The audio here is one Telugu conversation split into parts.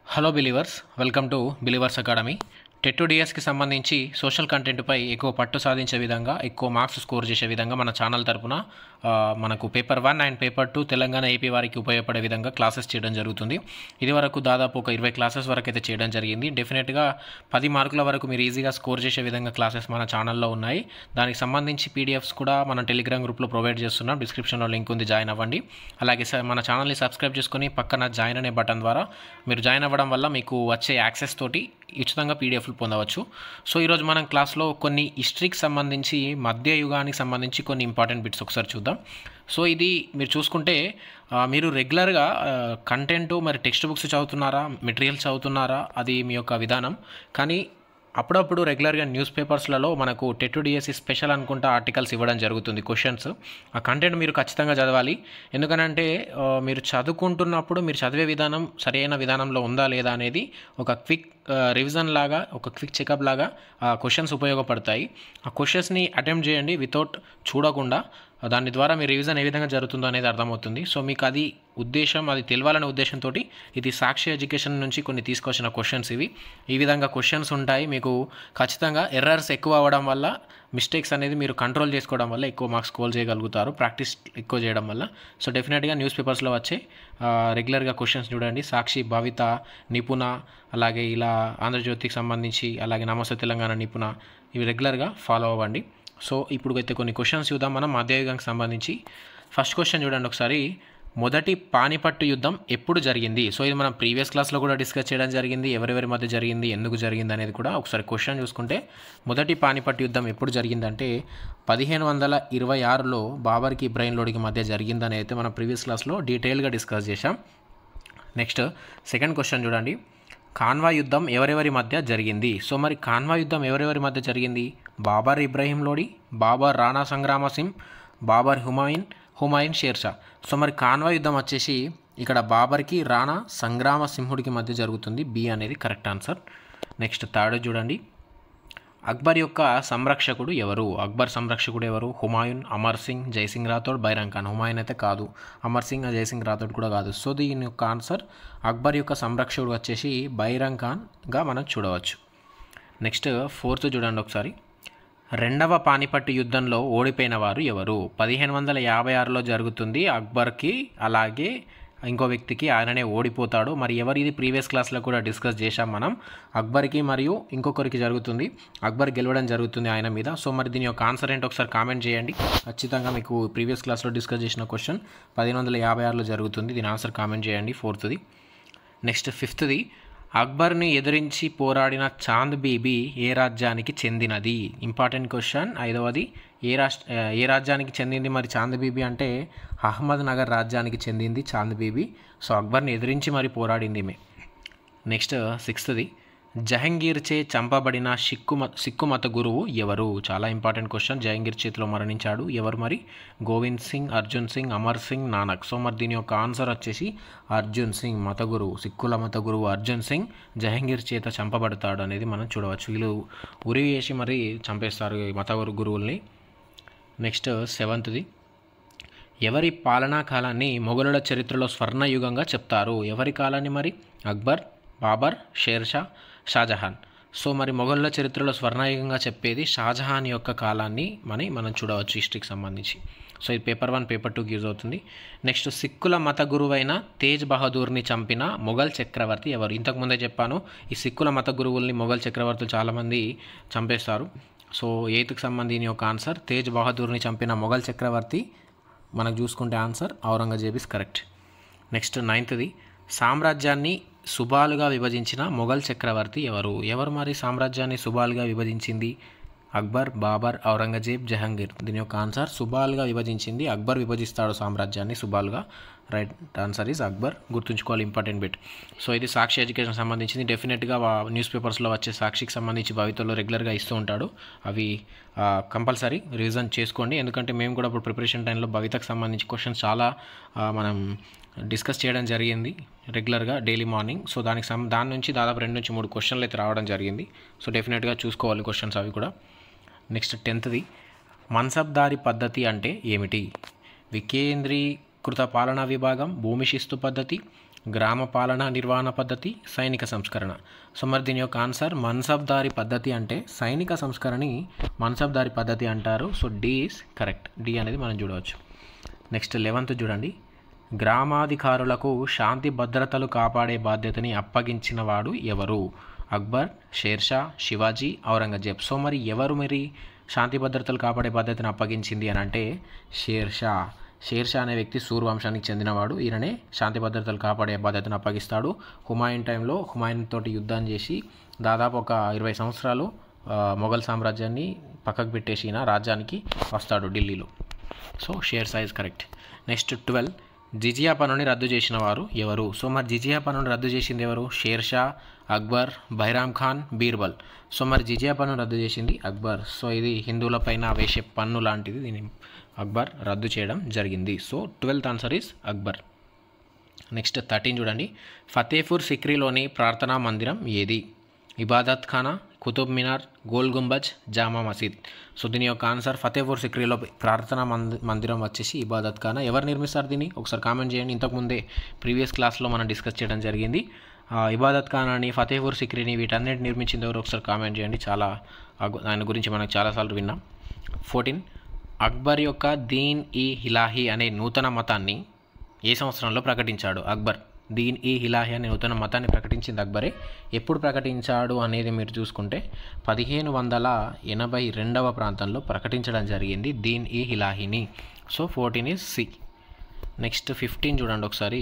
hello believers welcome to believers academy TET to డిఎస్కి సంబంధించి సోషల్ కంటెంట్పై ఎక్కువ పట్టు సాధించే విధంగా ఎక్కువ మార్క్స్ స్కోర్ చేసే విధంగా మన ఛానల్ తరపున ఆ, మనకు paper one and paper two Telangana AP వారికి ఉపయోగపడే విధంగా క్లాసెస్ చేయడం జరుగుతుంది ఇది వరకు దాదాపు ఒక ఇరవై క్లాసెస్ వరకు అయితే చేయడం జరిగింది డెఫినెట్గా పది మార్కుల వరకు మీరు ఈజీగా స్కోర్ చేసే విధంగా క్లాసెస్ మన ఛానల్లో ఉన్నాయి దానికి సంబంధించి పీడిఎఫ్స్ కూడా మన టెలిగ్రామ్ గ్రూప్లో ప్రొవైడ్ చేస్తున్నాం డిస్క్రిప్షన్లో లింక్ ఉంది జాయిన్ అవ్వండి అలాగే సార్ మన ఛానల్ని సబ్స్క్రైబ్ చేసుకొని పక్కన జాయిన్ అనే బటన్ ద్వారా మీరు జాయిన్ అవ్వడం వల్ల మీకు వచ్చే యాక్సెస్ తోటి ఉచితంగా పీడిఎఫ్లు పొందవచ్చు సో ఈరోజు మనం క్లాస్లో కొన్ని హిస్టరీకి సంబంధించి మధ్య యుగానికి సంబంధించి కొన్ని ఇంపార్టెంట్ బిట్స్ ఒకసారి చూద్దాం సో ఇది మీరు చూసుకుంటే ఆ, మీరు రెగ్యులర్గా కంటెంట్ మరి టెక్స్ట్ బుక్స్ చదువుతున్నారా మెటీరియల్స్ చదువుతున్నారా అది మీ యొక్క విధానం కానీ అప్పుడప్పుడు రెగ్యులర్గా న్యూస్ పేపర్స్లలో మనకు టెట్ డిఎస్సి స్పెషల్ అనుకుంటా ఆర్టికల్స్ ఇవ్వడం జరుగుతుంది క్వశ్చన్స్ ఆ కంటెంట్ మీరు ఖచ్చితంగా చదవాలి ఎందుకనంటే ఆ, మీరు చదువుకుంటున్నప్పుడు మీరు చదివే విధానం సరైన విధానంలో ఉందా లేదా అనేది ఒక క్విక్ రివిజన్ లాగా ఒక క్విక్ చెకప్ లాగా ఆ క్వశ్చన్స్ ఉపయోగపడతాయి ఆ క్వశ్చన్స్ని అటెంప్ట్ చేయండి వితౌట్ చూడకుండా దాని ద్వారా మీ రివిజన్ ఏ విధంగా జరుగుతుందో అనేది అర్థమవుతుంది సో మీకు అది ఉద్దేశం అది తెలవాలనే ఉద్దేశంతో ఇది సాక్షి ఎడ్యుకేషన్ నుంచి కొన్ని తీసుకొచ్చిన క్వశ్చన్స్ ఇవి ఈ విధంగా క్వశ్చన్స్ ఉంటాయి మీకు ఖచ్చితంగా ఎర్రర్స్ ఎక్కువ అవ్వడం వల్ల మిస్టేక్స్ అనేది మీరు కంట్రోల్ చేసుకోవడం వల్ల ఎక్కువ మార్క్స్ స్కోర్ చేయగలుగుతారు ప్రాక్టీస్ ఎక్కువ చేయడం వల్ల సో డెఫినెట్గా న్యూస్ పేపర్స్లో వచ్చే రెగ్యులర్గా క్వశ్చన్స్ చూడండి సాక్షి భవిత నిపుణ అలాగే ఇలా ఆంధ్రజ్యోతికి సంబంధించి అలాగే నమస్తే తెలంగాణ నిపుణ ఇవి రెగ్యులర్గా ఫాలో అవ్వండి సో ఇప్పుడు అయితే కొన్ని క్వశ్చన్స్ చూద్దాం మనం మధ్యయుగానికి సంబంధించి ఫస్ట్ క్వశ్చన్ చూడండి ఒకసారి మొదటి పానిపట్టు యుద్ధం ఎప్పుడు జరిగింది సో ఇది మనం ప్రీవియస్ క్లాస్లో కూడా డిస్కస్ చేయడం జరిగింది ఎవరెవరి మధ్య జరిగింది ఎందుకు జరిగింది అనేది కూడా ఒకసారి క్వశ్చన్ చూసుకుంటే మొదటి పానిపట్టు యుద్ధం ఎప్పుడు జరిగిందంటే పదిహేను వందల ఇరవై ఆరులో బాబర్కి ఇబ్రాహిం లోడికి మధ్య జరిగిందని అయితే మనం ప్రీవియస్ క్లాస్లో డీటెయిల్గా డిస్కస్ చేశాం నెక్స్ట్ సెకండ్ క్వశ్చన్ చూడండి కాన్వా యుద్ధం ఎవరెవరి మధ్య జరిగింది సో మరి కాన్వా యుద్ధం ఎవరెవరి మధ్య జరిగింది బాబర్ ఇబ్రాహీం లోడి బాబర్ రాణా సంగ్రామ సింగ్ బాబర్ హుమాయూన్ హుమాయూన్ షేర్షా సో మరి కాన్వా యుద్ధం వచ్చేసి ఇక్కడ బాబర్కి రాణా సంగ్రామ సింహుడికి మధ్య జరుగుతుంది బి అనేది కరెక్ట్ ఆన్సర్ నెక్స్ట్ థర్డ్ చూడండి అక్బర్ యొక్క సంరక్షకుడు ఎవరు అక్బర్ సంరక్షకుడు ఎవరు హుమాయూన్ అమర్ సింగ్ జైసింగ్ రాథోడ్ బైరంగ్ ఖాన్ హుమాయూన్ అయితే కాదు అమర్ సింగ్ జైసింగ్ రాథోడ్ కూడా కాదు సో దీని యొక్క ఆన్సర్ అక్బర్ యొక్క సంరక్షకుడు వచ్చేసి బైరంగ్ ఖాన్గా మనం చూడవచ్చు నెక్స్ట్ ఫోర్త్ చూడండి ఒకసారి రెండవ పానిపట్టు యుద్ధంలో ఓడిపోయిన వారు ఎవరు పదిహేను వందల యాభై ఆరులో జరుగుతుంది అక్బర్కి అలాగే ఇంకో వ్యక్తికి ఆయననే ఓడిపోతాడు మరి ఎవరు ఇది ప్రీవియస్ క్లాస్లో కూడా డిస్కస్ చేశాం మనం అక్బర్కి మరియు ఇంకొకరికి జరుగుతుంది అక్బర్ గెలవడం జరుగుతుంది ఆయన మీద సో మరి దీని యొక్క ఆన్సర్ ఏంటో ఒకసారి కామెంట్ చేయండి ఖచ్చితంగా మీకు ప్రీవియస్ క్లాస్లో డిస్కస్ చేసిన క్వశ్చన్ పదిహేను వందల యాభై ఆరులో జరుగుతుంది దీని ఆన్సర్ కామెంట్ చేయండి ఫోర్త్ది నెక్స్ట్ ఫిఫ్త్ది అక్బర్ని ఎదిరించి పోరాడిన చాంద్ బీబీ ఏ రాజ్యానికి చెందినది ఇంపార్టెంట్ క్వశ్చన్ ఐదవది ఏ రాష్ట్ర ఏ రాజ్యానికి చెందింది మరి చాంద్ బీబీ అంటే అహ్మద్ నగర్ రాజ్యానికి చెందింది చాంద్ బీబీ సో అక్బర్ని ఎదిరించి మరి పోరాడింది ఈమె నెక్స్ట్ సిక్స్త్ది జహంగీర్చే చంపబడిన సిక్కు మత సిక్కు మత గురువు ఎవరు చాలా ఇంపార్టెంట్ క్వశ్చన్ జహంగీర్ చేతిలో మరణించాడు ఎవరు మరి గోవింద్ సింగ్ అర్జున్ సింగ్ అమర్ సింగ్ నానక్ సో మరి దీని యొక్క ఆన్సర్ వచ్చేసి అర్జున్ సింగ్ మత గురువు సిక్కుల మత గురువు అర్జున్ సింగ్ జహంగీర్ చేత చంపబడతాడు అనేది మనం చూడవచ్చు వీళ్ళు ఉరి వేసి మరి చంపేస్తారు ఈ మత గురు గురువుల్ని నెక్స్ట్ సెవెంత్ది ఎవరి పాలనా కాలాన్ని మొఘలుల చరిత్రలో స్వర్ణయుగంగా చెప్తారు ఎవరి కాలాన్ని మరి అక్బర్ బాబర్ షేర్షా షాజహాన్ సో మరి మొఘలుల చరిత్రలో స్వర్ణయుగంగా చెప్పేది షాజహాన్ యొక్క కాలాన్ని మని మనం చూడవచ్చు హిస్టరీకి సంబంధించి సో ఇది పేపర్ వన్ పేపర్ టూకి యూజ్ అవుతుంది నెక్స్ట్ సిక్కుల మత గురువైన తేజ్ బహదూర్ని చంపిన మొఘల్ చక్రవర్తి ఎవరు ఇంతకుముందే చెప్పాను ఈ సిక్కుల మత గురువుల్ని మొఘల్ చక్రవర్తులు చాలామంది చంపేస్తారు సో ఎయిత్కి సంబంధించిన యొక్క ఆన్సర్ తేజ్ బహదూర్ని చంపిన మొఘల్ చక్రవర్తి మనకు చూసుకుంటే answer Aurangzeb is correct next నైన్త్ది సామ్రాజ్యాన్ని సుబాలుగా విభజించిన మొఘల్ చక్రవర్తి ఎవరు ఎవరు మరి సామ్రాజ్యాన్ని సుబాలుగా విభజించింది అక్బర్ బాబర్ ఔరంగజేబ్ జహంగీర్ దీని యొక్క ఆన్సర్ సుబాలుగా విభజించింది అక్బర్ విభజిస్తాడు సామ్రాజ్యాన్ని సుబాలుగా రైట్ ఆన్సర్ ఈజ్ అక్బర్ గుర్తుంచుకోవాలి ఇంపార్టెంట్ బిట్ సో ఇది సాక్షి ఎడ్యుకేషన్ సంబంధించింది డెఫినెట్గా న్యూస్ పేపర్స్లో వచ్చే సాక్షికి సంబంధించి భవితలో రెగ్యులర్గా ఇస్తూ ఉంటాడు అవి కంపల్సరీ రివిజన్ చేసుకోండి ఎందుకంటే మేము కూడా ఇప్పుడు ప్రిపరేషన్ టైంలో భవితకు సంబంధించి క్వశ్చన్స్ చాలా ఆ, మనం డిస్కస్ చేయడం జరిగింది రెగ్యులర్గా డైలీ మార్నింగ్ సో దానికి సం దాని నుంచి దాదాపు రెండు నుంచి మూడు క్వశ్చన్లు అయితే రావడం జరిగింది సో డెఫినెట్గా చూసుకోవాలి క్వశ్చన్స్ అవి కూడా నెక్స్ట్ టెన్త్ది మన్సబ్దారి పద్ధతి అంటే ఏమిటి వికేంద్రీకృత పాలనా విభాగం భూమి శిస్తు పద్ధతి గ్రామ పాలన నిర్వహణ పద్ధతి సైనిక సంస్కరణ సో మరి దీని యొక్క ఆన్సర్ మన్సబ్దారి పద్ధతి అంటే సైనిక సంస్కరణని మన్సబ్దారి పద్ధతి అంటారు so D is correct D అనేది మనం చూడవచ్చు నెక్స్ట్ లెవెంత్ చూడండి గ్రామాధికారులకు శాంతి భద్రతలు కాపాడే బాధ్యతని అప్పగించిన వాడు ఎవరు అక్బర్ షేర్షా శివాజీ ఔరంగజేబ్ సో మరి ఎవరు మరి శాంతి భద్రతలు కాపాడే బాధ్యతను అప్పగించింది అని అంటే షేర్షా షేర్షా అనే వ్యక్తి సూర్ వంశానికి చెందినవాడు ఈయననే శాంతి భద్రతలు కాపాడే బాధ్యతను అప్పగిస్తాడు హుమాయూన్ టైంలో హుమాయూన్ తోటి యుద్ధం చేసి దాదాపు ఒక ఇరవై సంవత్సరాలు ఆ, మొఘల్ సామ్రాజ్యాన్ని పక్కకు పెట్టేసి ఈయన రాజ్యానికి వస్తాడు ఢిల్లీలో సో షేర్ సైజ్ కరెక్ట్ నెక్స్ట్ ట్వెల్వ్ జిజియా పన్నుని రద్దు చేసిన వారు ఎవరు సో మరి జిజియా పన్నుని రద్దు చేసింది ఎవరు షేర్షా అక్బర్ బైరామ్ ఖాన్ బీర్బల్ సో మరి జిజియా పన్ను రద్దు చేసింది అక్బర్ సో ఇది హిందువులపైన వేసే పన్ను లాంటిది దీన్ని అక్బర్ రద్దు చేయడం జరిగింది so twelfth answer is Akbar next thirteen చూడండి ఫతేపూర్ సిక్రీలోని ప్రార్థనా మందిరం ఏది ఇబాదత్ ఖానా కుతుబ్ మినార్ గోల్ గుంబజ్ జామా మసీద్ సో దీని యొక్క ఆన్సర్ ఫతేపూర్ సిక్రీలో ప్రార్థనా మంది మందిరం వచ్చేసి ఇబాదత్ ఖానా ఎవరు నిర్మిస్తారు దీన్ని ఒకసారి కామెంట్ చేయండి ఇంతకుముందే ప్రీవియస్ క్లాస్లో మనం డిస్కస్ చేయడం జరిగింది ఆ, ఇబాదత్ ఖానాని ఫతేపూర్ సిక్రీని వీటన్నిటి నిర్మించింది ఎవరు ఒకసారి కామెంట్ చేయండి చాలా ఆ- ఆయన గురించి మనకు చాలాసార్లు విన్నాం ఫోర్టీన్ అక్బర్ యొక్క దీన్ ఈ హిలాహి అనే నూతన మతాన్ని ఏ సంవత్సరంలో ప్రకటించాడు అక్బర్ దీన్ ఈ హిలాహి అనే నూతన మతాన్ని ప్రకటించింది అక్బరే ఎప్పుడు ప్రకటించాడు అనేది మీరు చూసుకుంటే పదిహేను వందల ఎనభై రెండవ ప్రాంతంలో ప్రకటించడం జరిగింది దీన్ ఈ హిలాహిని so fourteen is C next fifteen చూడండి ఒకసారి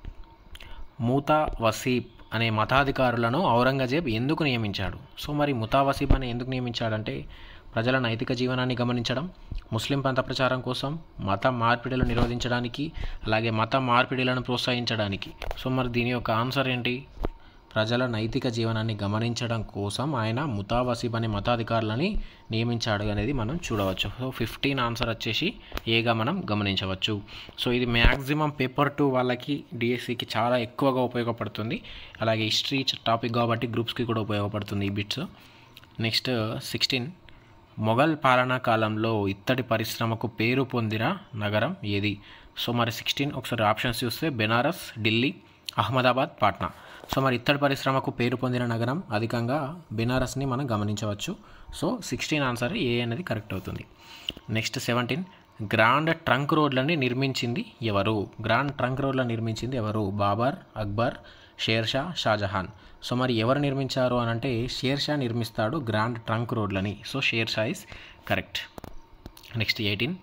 మూతా వసీబ్ అనే మతాధికారులను ఔరంగజేబ్ ఎందుకు నియమించాడు సో మరి ముతా వసీబ్ అని ఎందుకు నియమించాడంటే ప్రజల నైతిక జీవనాన్ని గమనించడం ముస్లిం పంత ప్రచారం కోసం మత మార్పిడిలు నిరోధించడానికి అలాగే మత మార్పిడిలను ప్రోత్సహించడానికి సో మరి దీని యొక్క ఆన్సర్ ఏంటి ప్రజల నైతిక జీవనాన్ని గమనించడం కోసం ఆయన ముతావసీబ్ అనే మతాధికారులని నియమించాడు అనేది మనం చూడవచ్చు సో ఫిఫ్టీన్ ఆన్సర్ వచ్చేసి ఏగా మనం గమనించవచ్చు సో ఇది మ్యాక్సిమం పేపర్ టూ వాళ్ళకి డిఎస్సికి చాలా ఎక్కువగా ఉపయోగపడుతుంది అలాగే హిస్టరీ టాపిక్ కాబట్టి గ్రూప్స్కి కూడా ఉపయోగపడుతుంది ఈ బిట్స్ నెక్స్ట్ సిక్స్టీన్ మొఘల్ పాలనా కాలంలో ఇత్తడి పరిశ్రమకు పేరు పొందిన నగరం ఏది సో మరి సిక్స్టీన్ ఒకసారి ఆప్షన్స్ చూస్తే బెనారస్ ఢిల్లీ అహ్మదాబాద్ పాట్నా సో మరి ఇత్తడి పరిశ్రమకు పేరు పొందిన నగరం అధికంగా బెనారస్ని మనం గమనించవచ్చు సో సిక్స్టీన్ ఆన్సర్ ఏ అనేది కరెక్ట్ అవుతుంది నెక్స్ట్ సెవెంటీన్ గ్రాండ్ ట్రంక్ రోడ్లని నిర్మించింది ఎవరు గ్రాండ్ ట్రంక్ రోడ్లను నిర్మించింది ఎవరు బాబర్ అక్బర్ షేర్షా షాజహాన్ సో మరి ఎవరు నిర్మించారు అని అంటే షేర్షా నిర్మిస్తాడు గ్రాండ్ ట్రంక్ రోడ్లని so Sher Shah is correct next eighteen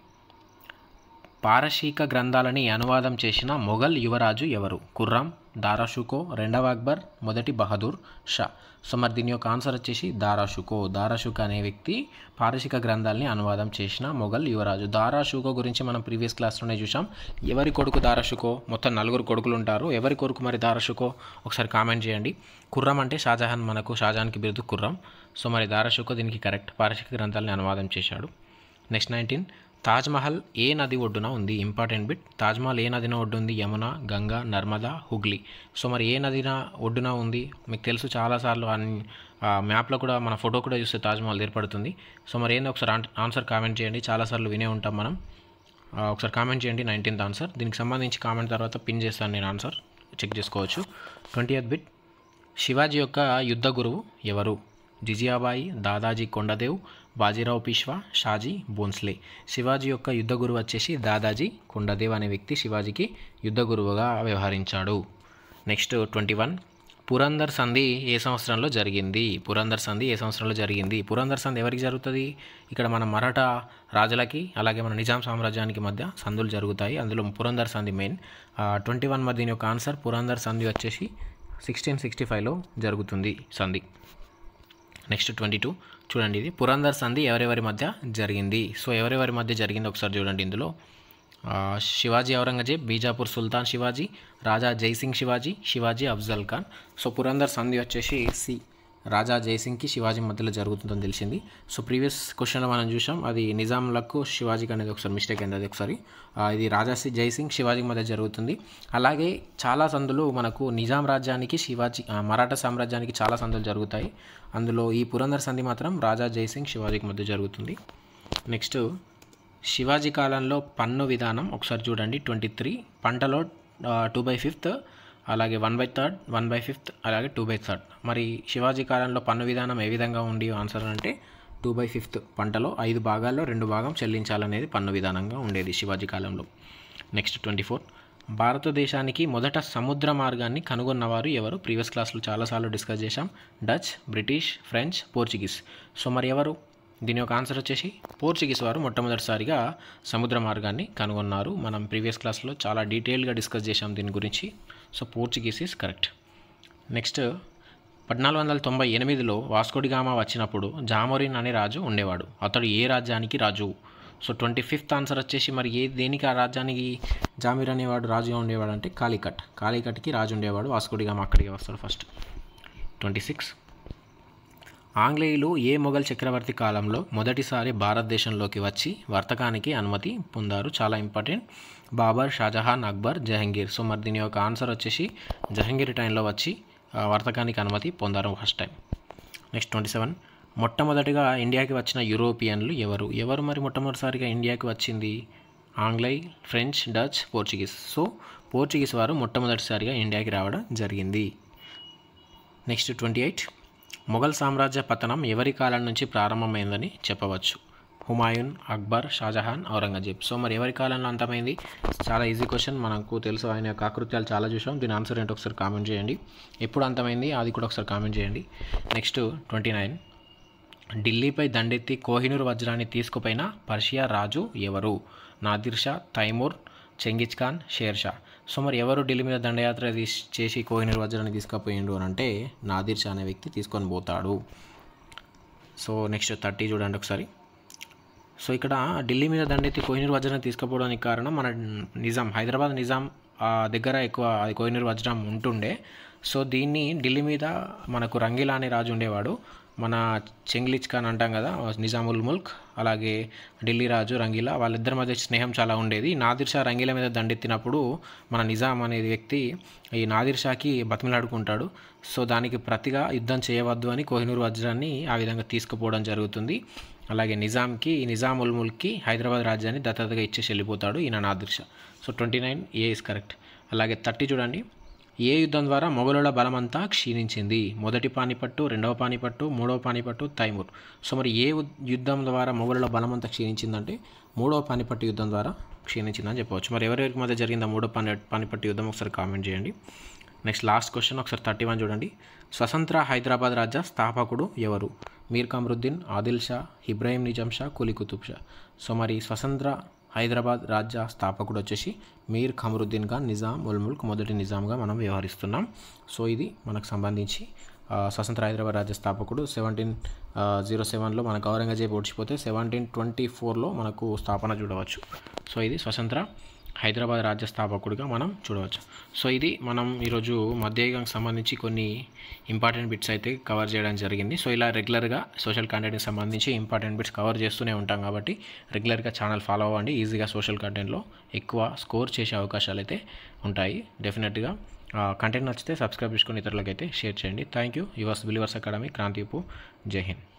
పారశీక గ్రంథాలని అనువాదం చేసిన మొఘల్ యువరాజు ఎవరు ఖుర్రం దారాషుకో రెండవ అక్బర్ మొదటి బహదూర్ షా సో మరి దీని యొక్క ఆన్సర్ వచ్చేసి దారాషుకో దారాషుకో అనే వ్యక్తి పారశీక గ్రంథాలని అనువాదం చేసిన మొఘల్ యువరాజు దారాషుకో గురించి మనం ప్రీవియస్ క్లాస్లోనే చూసాం ఎవరి కొడుకు దారాషుకో మొత్తం నలుగురు కొడుకులు ఉంటారు ఎవరి కొడుకు మరి దారాషుకో ఒకసారి కామెంట్ చేయండి ఖుర్రం అంటే షాజహాన్ మనకు షాజహాన్కి బిరుదు ఖుర్రం సో మరి దారాషుకో దీనికి కరెక్ట్ పారశీక గ్రంథాలని అనువాదం చేశాడు నెక్స్ట్ నైన్టీన్ తాజ్మహల్ ఏ నది ఒడ్డున ఉంది ఇంపార్టెంట్ బిట్ తాజ్మహల్ ఏ నదిన ఒడ్డు ఉంది యమున గంగా నర్మదా హుగ్లీ సో మరి ఏ నదిన ఒడ్డున ఉంది మీకు తెలుసు చాలాసార్లు అన్- ఆ మ్యాప్లో కూడా మన ఫోటో కూడా చూస్తే తాజ్మహల్ ఏర్పడుతుంది సో మరి ఏంది ఒకసారి ఆన్- ఆన్సర్ కామెంట్ చేయండి చాలాసార్లు వినే ఉంటాం మనం ఆ, ఒకసారి కామెంట్ చేయండి నైన్టీన్త్ ఆన్సర్ దీనికి సంబంధించి కామెంట్ తర్వాత పిన్ చేస్తాను నేను ఆన్సర్ చెక్ చేసుకోవచ్చు ట్వంటీ బిట్ శివాజీ యొక్క యుద్ధ గురువు ఎవరు జిజియాబాయి దాదాజీ కొండదేవ్ బాజీరావు పిష్వా షాజీ బోన్స్లే శివాజీ యొక్క యుద్ధ గురువు వచ్చేసి దాదాజీ కొండదేవ్ అనే వ్యక్తి శివాజీకి యుద్ధ గురువుగా వ్యవహరించాడు నెక్స్ట్ ట్వంటీ వన్ పురందర్ సంధి ఏ సంవత్సరంలో జరిగింది పురందర్ సంధి ఏ సంవత్సరంలో జరిగింది పురందర్ సంధి ఎవరికి జరుగుతుంది ఇక్కడ మన మరాఠా రాజులకి అలాగే మన నిజాం సామ్రాజ్యానికి మధ్య సంధులు జరుగుతాయి అందులో పురందర్ సంధి మెయిన్ ట్వంటీ వన్ మరి దీని యొక్క ఆన్సర్ పురందర్ సంధి వచ్చేసి సిక్స్టీన్ సిక్స్టీ ఫైవ్లో జరుగుతుంది సంధి నెక్స్ట్ ట్వంటీ టూ చూడండి ఇది పురందర్ సంధి ఎవరెవరి మధ్య జరిగింది సో ఎవరెవరి మధ్య జరిగింది ఒకసారి చూడండి ఇందులో ఆ, శివాజీ ఔరంగజేబ్ బీజాపూర్ సుల్తాన్ శివాజీ రాజా జైసింగ్ శివాజీ శివాజీ అఫ్జల్ ఖాన్ సో పురందర్ సంధి వచ్చేసి సి రాజా జైసింగ్కి శివాజీ మధ్యలో జరుగుతుందని తెలిసింది సో ప్రీవియస్ క్వశ్చన్లో మనం చూసాం అది నిజాంలకు శివాజీకి అనేది ఒకసారి మిస్టేక్ అయింది అది ఒకసారి ఆ, ఇది రాజా సి- జైసింగ్ శివాజీ మధ్య జరుగుతుంది అలాగే చాలా సందులు మనకు నిజాం రాజ్యానికి శివాజీ ఆ, మరాఠా సామ్రాజ్యానికి చాలా సందులు జరుగుతాయి అందులో ఈ పురందర్ సంధి మాత్రం రాజా జైసింగ్ శివాజీకి మధ్య జరుగుతుంది నెక్స్ట్ శివాజీ కాలంలో పన్ను విధానం ఒకసారి చూడండి ట్వంటీ త్రీ పంటలో టూ బై ఫిఫ్త్ అలాగే one by third one by fifth అలాగే టూ బై థర్డ్ మరి శివాజీ కాలంలో పన్ను విధానం ఏ విధంగా ఉండి ఆన్సర్ అంటే టూ బై ఫిఫ్త్ పంటలో ఐదు భాగాల్లో రెండు భాగం చెల్లించాలనేది పన్ను విధానంగా ఉండేది శివాజీ కాలంలో నెక్స్ట్ ట్వంటీ ఫోర్ భారతదేశానికి మొదట సముద్ర మార్గాన్ని కనుగొన్నవారు ఎవరు ప్రీవియస్ క్లాస్లో చాలాసార్లు డిస్కస్ చేశాం Dutch British French Portuguese so మరి ఎవరు దీని యొక్క ఆన్సర్ వచ్చేసి పోర్చుగీస్ వారు మొట్టమొదటిసారిగా సముద్ర మార్గాన్ని కనుగొన్నారు మనం ప్రీవియస్ క్లాస్లో చాలా డీటెయిల్గా డిస్కస్ చేశాం దీని గురించి so Portuguese is correct next పద్నాలుగు వందల తొంభై ఎనిమిదిలో వాస్కోడిగామా వచ్చినప్పుడు జామోరిన్ అనే రాజు ఉండేవాడు అతడు ఏ రాజ్యానికి రాజు సో ట్వంటీ ఫిఫ్త్ ఆన్సర్ వచ్చేసి మరి ఏ దేనికి ఆ రాజ్యానికి జామీర్ అనేవాడు రాజుగా ఉండేవాడు అంటే కాలికట్ కాలికట్కి రాజు ఉండేవాడు వాస్కోడిగామా అక్కడికి వస్తాడు ఫస్ట్ ట్వంటీ సిక్స్ ఆంగ్లేయులు ఏ మొఘల్ చక్రవర్తి కాలంలో మొదటిసారి భారతదేశంలోకి వచ్చి వర్తకానికి అనుమతి పొందారు చాలా ఇంపార్టెంట్ బాబర్ షాజహాన్ అక్బర్ జహంగీర్ సో మరి దీని యొక్క ఆన్సర్ వచ్చేసి జహంగీర్ టైంలో వచ్చి ఆ, వర్తకానికి అనుమతి పొందారు first time next twenty seven మొట్టమొదటిగా ఇండియాకి వచ్చిన యూరోపియన్లు ఎవరు ఎవరు మరి మొట్టమొదటిసారిగా ఇండియాకి వచ్చింది ఆంగ్లేయ French Dutch Portuguese so Portuguese వారు మొట్టమొదటిసారిగా ఇండియాకి రావడం జరిగింది నెక్స్ట్ ట్వంటీ ఎయిట్ మొఘల్ సామ్రాజ్య పతనం ఎవరి కాలం నుంచి ప్రారంభమైందని చెప్పవచ్చు హుమాయూన్ అక్బర్ షాజహాన్ ఔరంగజేబ్ సో మరి ఎవరి కాలంలో అంతమైంది చాలా ఈజీ క్వశ్చన్ మనకు తెలుసు ఆయన యొక్క ఆకృత్యాలు చాలా చూసాం దీని ఆన్సర్ ఏంటో ఒకసారి కామెంట్ చేయండి ఎప్పుడు అంతమైంది అది కూడా ఒకసారి కామెంట్ చేయండి నెక్స్ట్ ట్వంటీ నైన్ ఢిల్లీపై దండెత్తి కోహినూర్ వజ్రాన్ని తీసుకుపోయిన పర్షియా రాజు ఎవరు Nadir Shah Timur Genghis Khan Sher Shah so మరి ఎవరు ఢిల్లీ మీద దండయాత్ర తీసి చేసి కోహినూర్ వజ్రాన్ని తీసుకుపోయిండు అని అంటే నాదిర్ షా అనే వ్యక్తి తీసుకొని పోతాడు సో నెక్స్ట్ థర్టీ చూడండి ఒకసారి సో ఇక్కడ ఢిల్లీ మీద దండెత్తి కోహినూర్ వజ్రం తీసుకుపోవడానికి కారణం మన నిజాం హైదరాబాద్ నిజాం ఆ, దగ్గర ఎక్కువ అది కోహినూర్ వజ్రం ఉంటుండే సో దీన్ని ఢిల్లీ మీద మనకు రంగీలా అనే రాజు ఉండేవాడు మన చెంగ్లిచ్ ఖాన్ అంటాం కదా నిజాముల్ ముల్క్ అలాగే ఢిల్లీ రాజు రంగీలా వాళ్ళిద్దరి మధ్య స్నేహం చాలా ఉండేది నాదిర్ షా రంగీలా మీద దండెత్తినప్పుడు మన నిజాం అనే వ్యక్తి ఈ నాదిర్ షాకి బతిమలాడుకుంటాడు సో దానికి ప్రతిగా యుద్ధం చేయవద్దు అని కోహినూర్ వజ్రాన్ని ఆ విధంగా తీసుకుపోవడం జరుగుతుంది అలాగే నిజాంకి నిజాముల్ ముల్క్కి హైదరాబాద్ రాజ్యాన్ని దత్తతగా ఇచ్చేసి వెళ్ళిపోతాడు ఈయన Nadir Shah so twenty nine A is correct అలాగే థర్టీ చూడండి ఏ యుద్ధం ద్వారా మొఘలుల బలమంతా క్షీణించింది మొదటి పానిపట్టు రెండవ పానిపట్టు మూడవ పానిపట్టు తైమూర్ సో మరి ఏ ఉద్- యుద్ధం ద్వారా మొఘలుల బలమంతా క్షీణించిందంటే మూడవ పానిపట్టు యుద్ధం ద్వారా క్షీణించిందని చెప్పవచ్చు మరి ఎవరెవరికి మధ్య జరిగిందా మూడో పాని పానిపట్టు యుద్ధం ఒకసారి కామెంట్ చేయండి నెక్స్ట్ లాస్ట్ క్వశ్చన్ ఒకసారి థర్టీ వన్ చూడండి స్వతంత్ర హైదరాబాద్ రాజ్య స్థాపకుడు ఎవరు మీర్ కమరుద్దీన్ ఆదిల్ షా ఇబ్రాహిం నిజాం షా కులీ కుతుబ్ షా సో మరి స్వతంత్ర హైదరాబాద్ రాజ్య స్థాపకుడు వచ్చేసి మీర్ ఖమరుద్దీన్ ఖాన్ నిజాం ఉల్ ముల్క్ మొదటి నిజాంగా మనం వ్యవహరిస్తున్నాం సో ఇది మనకు సంబంధించి ఆ, స్వతంత్ర హైదరాబాద్ రాజ్య స్థాపకుడు సెవెంటీన్ జీరో సెవెన్లో మనకు ఔరంగజేబ్ ఓడిచిపోతే సెవెంటీన్ ట్వంటీ ఫోర్లో మనకు స్థాపన చూడవచ్చు సో ఇది స్వతంత్ర హైదరాబాద్ రాజ్య స్థాపకుడిగా మనం చూడవచ్చు సో ఇది మనం ఈరోజు మధ్యయుగంకి సంబంధించి కొన్ని ఇంపార్టెంట్ బిట్స్ అయితే కవర్ చేయడం జరిగింది సో ఇలా రెగ్యులర్గా సోషల్ కంటెంట్కి సంబంధించి ఇంపార్టెంట్ బిట్స్ కవర్ చేస్తూనే ఉంటాం కాబట్టి రెగ్యులర్గా ఛానల్ ఫాలో అవ్వండి ఈజీగా సోషల్ కంటెంట్లో ఎక్కువ స్కోర్ చేసే అవకాశాలు అయితే ఉంటాయి డెఫినెట్గా కంటెంట్ నచ్చితే సబ్స్క్రైబ్ చేసుకొని ఇతరులకైతే షేర్ చేయండి thank you yours believers academy క్రాంతిపు జై హింద్